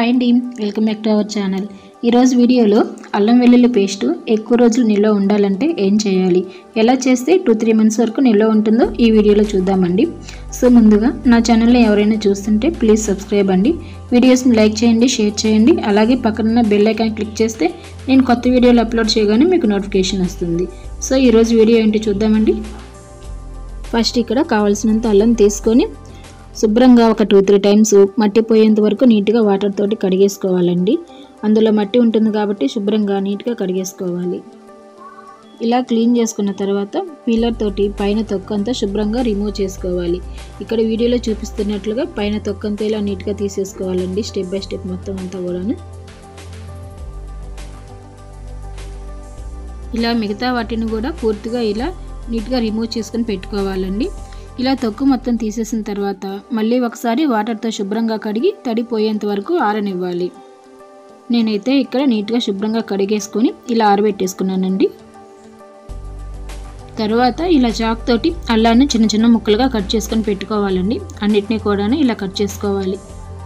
hi అండి welcome back to our channel ఈరోజు వీడియోలో అల్లం వెల్లుల్లి పేస్ట్ ఎక్కువ రోజులు నిల్వ ఉండాలంటే ఏం చేయాలి ఎలా చేస్తే టూ త్రీ మంత్స్ వరకు నిల్వ ఉంటుందో ఈ వీడియోలో చూద్దామండి సో ముందుగా నా ఛానల్ని ఎవరైనా చూస్తుంటే ప్లీజ్ సబ్స్క్రైబ్ అండి వీడియోస్ని లైక్ చేయండి షేర్ చేయండి అలాగే పక్కన బెల్ ఐకాన్ క్లిక్ చేస్తే నేను కొత్త వీడియోలు అప్లోడ్ చేయగానే మీకు నోటిఫికేషన్ వస్తుంది సో ఈరోజు వీడియో ఏంటి చూద్దామండి ఫస్ట్ ఇక్కడ కావాల్సినంత అల్లం తీసుకొని శుభ్రంగా ఒక టూ త్రీ టైమ్స్ మట్టి పోయేంత వరకు నీట్గా వాటర్ తోటి కడిగేసుకోవాలండి అందులో మట్టి ఉంటుంది కాబట్టి శుభ్రంగా నీట్గా కడిగేసుకోవాలి ఇలా క్లీన్ చేసుకున్న తర్వాత పీలర్ తోటి పైన తొక్కంతా శుభ్రంగా రిమూవ్ చేసుకోవాలి ఇక్కడ వీడియోలో చూపిస్తున్నట్లుగా పైన తొక్కంతా ఇలా నీట్గా తీసేసుకోవాలండి స్టెప్ బై స్టెప్ మొత్తం అంతా కూడాను ఇలా మిగతా వాటిని కూడా పూర్తిగా ఇలా నీట్గా రిమూవ్ చేసుకొని పెట్టుకోవాలండి ఇలా తొక్కు మొత్తం తీసేసిన తర్వాత మళ్ళీ ఒకసారి వాటర్తో శుభ్రంగా కడిగి తడిపోయేంత వరకు ఆరనివ్వాలి నేనైతే ఇక్కడ నీట్గా శుభ్రంగా కడిగేసుకొని ఇలా ఆరబెట్టేసుకున్నానండి తర్వాత ఇలా చాక్ తోటి అల్లాన్ని చిన్న చిన్న ముక్కలుగా కట్ చేసుకొని పెట్టుకోవాలండి అన్నిటినీ కూడా ఇలా కట్ చేసుకోవాలి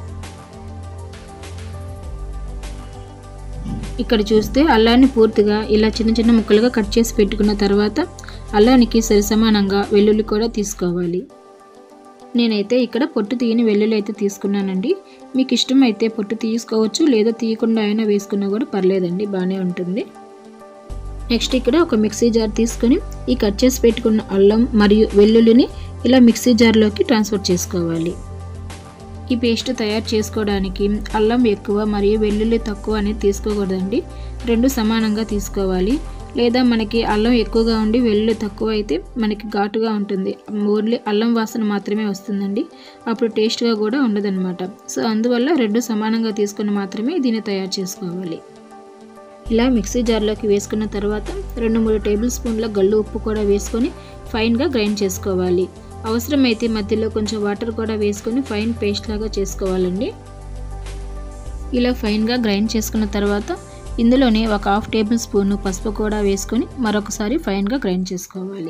ఇక్కడ చూస్తే అల్లాన్ని పూర్తిగా ఇలా చిన్న చిన్న ముక్కలుగా కట్ చేసి పెట్టుకున్న తర్వాత అల్లానికి సరి సమానంగా వెల్లుల్లి కూడా తీసుకోవాలి నేనైతే ఇక్కడ పొట్టు తీయని వెల్లుల్లి అయితే తీసుకున్నానండి మీకు ఇష్టం అయితే పొట్టు తీసుకోవచ్చు లేదా తీయకుండా అయినా వేసుకున్నా కూడా పర్లేదండి బాగానే ఉంటుంది నెక్స్ట్ ఇక్కడ ఒక మిక్సీ జార్ తీసుకొని ఈ కట్ చేసి పెట్టుకున్న అల్లం మరియు వెల్లుల్లిని ఇలా మిక్సీ జార్లోకి ట్రాన్స్ఫర్ చేసుకోవాలి ఈ పేస్ట్ తయారు చేసుకోవడానికి అల్లం ఎక్కువ మరియు వెల్లుల్లి తక్కువ అనేది తీసుకోకూడదండి రెండు సమానంగా తీసుకోవాలి లేదా మనకి అల్లం ఎక్కువగా ఉండి వెల్లుల్లి తక్కువ అయితే మనకి ఘాటుగా ఉంటుంది ఓన్లీ అల్లం వాసన మాత్రమే వస్తుందండి అప్పుడు టేస్ట్గా కూడా ఉండదన్నమాట సో అందువల్ల రెండు సమానంగా తీసుకుని మాత్రమే దీన్ని తయారు చేసుకోవాలి ఇలా మిక్సీ జార్లోకి వేసుకున్న తర్వాత రెండు మూడు టేబుల్ స్పూన్ల గల్లు ఉప్పు కూడా వేసుకొని ఫైన్గా గ్రైండ్ చేసుకోవాలి అవసరమైతే మధ్యలో కొంచెం వాటర్ కూడా వేసుకొని ఫైన్ పేస్ట్ లాగా చేసుకోవాలండి ఇలా ఫైన్గా గ్రైండ్ చేసుకున్న తర్వాత ఇందులోనే ఒక హాఫ్ టేబుల్ స్పూన్ పసుపు కూడా వేసుకొని మరొకసారి ఫైన్గా గ్రైండ్ చేసుకోవాలి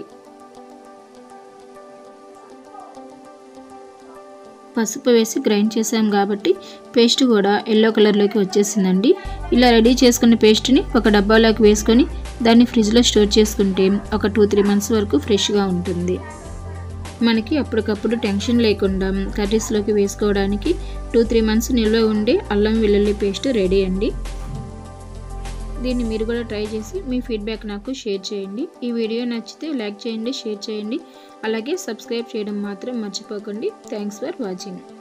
పసుపు వేసి గ్రైండ్ చేసాం కాబట్టి పేస్ట్ కూడా ఎల్లో కలర్లోకి వచ్చేసిందండి ఇలా రెడీ చేసుకున్న పేస్ట్ని ఒక డబ్బాలోకి వేసుకొని దాన్ని ఫ్రిడ్జ్లో స్టోర్ చేసుకుంటే ఒక టూ త్రీ మంత్స్ వరకు ఫ్రెష్గా ఉంటుంది మనకి అప్పటికప్పుడు టెన్షన్ లేకుండా కర్రీస్లోకి వేసుకోవడానికి టూ త్రీ మంత్స్ నిల్వ ఉండే అల్లం వెల్లుల్లి పేస్ట్ రెడీ అండి దీన్ని మీరు కూడా ట్రై చేసి మీ ఫీడ్బ్యాక్ నాకు షేర్ చేయండి ఈ వీడియో నచ్చితే లైక్ చేయండి షేర్ చేయండి అలాగే సబ్స్క్రైబ్ చేయడం మాత్రం మర్చిపోకండి థ్యాంక్స్ ఫర్ వాచింగ్